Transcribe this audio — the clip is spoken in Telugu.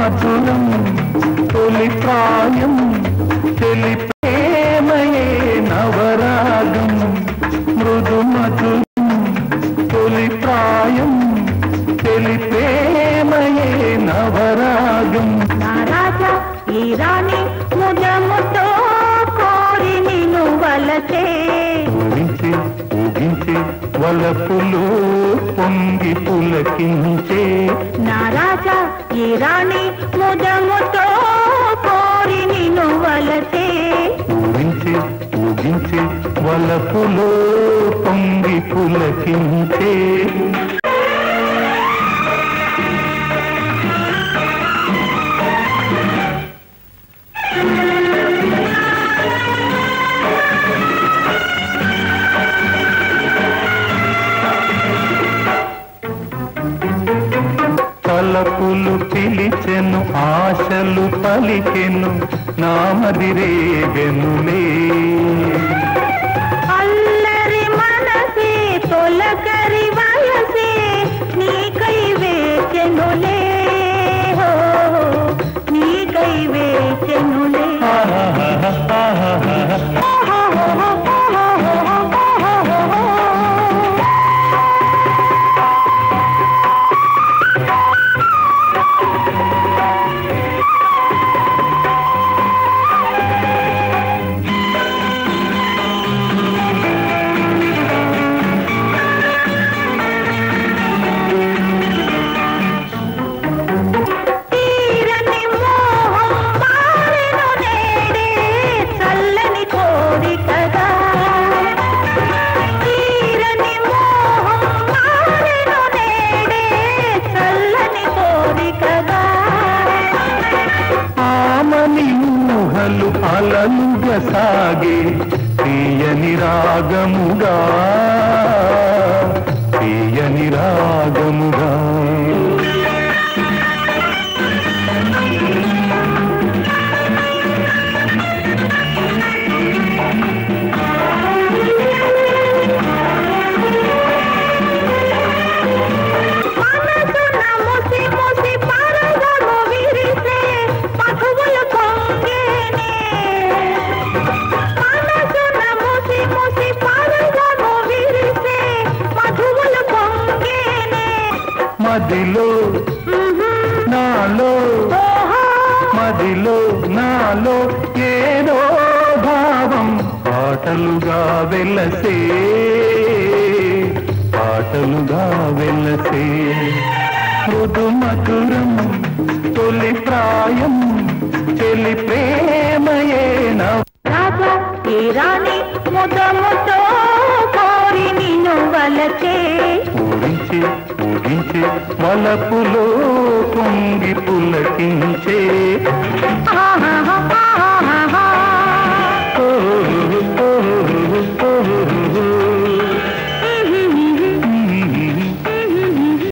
మధురం తొలి ప్రాయం చెలి ప్రేమయే నవరాగం మృదు మధురం తొలి ప్రాయం చెలి ప్రేమయే నవరాగం నా రాజా ఈ రాణి ముదముతో కోరి నిన్ను వలచే ఊగించే ఊగించే వలపులు పొంగి పులకించే నా రాజా ఈ రాణి ముదముతో కోరి నిన్ను వలచే ఊగించే ఊగించే వలపులో పొంగి పులకించే తలపులు పిలిచెను ఆశలు పలికెను నామదిరేగెనులే అల్లరి మనసే తొలకరి వయసే నీకై వేచెనులే హో, నీకై వేచెనులే తీరని మోహం మారెను నేడే చల్లని కోరికగా తీరని మోహం మారెను నేడే చల్లని కోరికగా ఆమని ఊహలు అలలుగా సాగే తీయని రాగముగా తీయని రాగముగా మనసున ముసి ముసి పరగము విరిసే మధువులు పొంగేనే మనసున ముసి ముసి పరగము విరిసే మధువులు పొంగేనే మదిలో నాలో ఓహో మదిలో నాలో ఏదో భావం పాటలుగా వెలసే పాటలుగా వెలసే మృదు మధురం తొలి ప్రాయం చెలి ప్రేమయే నవ రాజా ఈ రాణి ముదముతో కోరి నిన్ను వలచే ఊరించే ఊరించే వలపులో పొంగి పులకించే ఆహా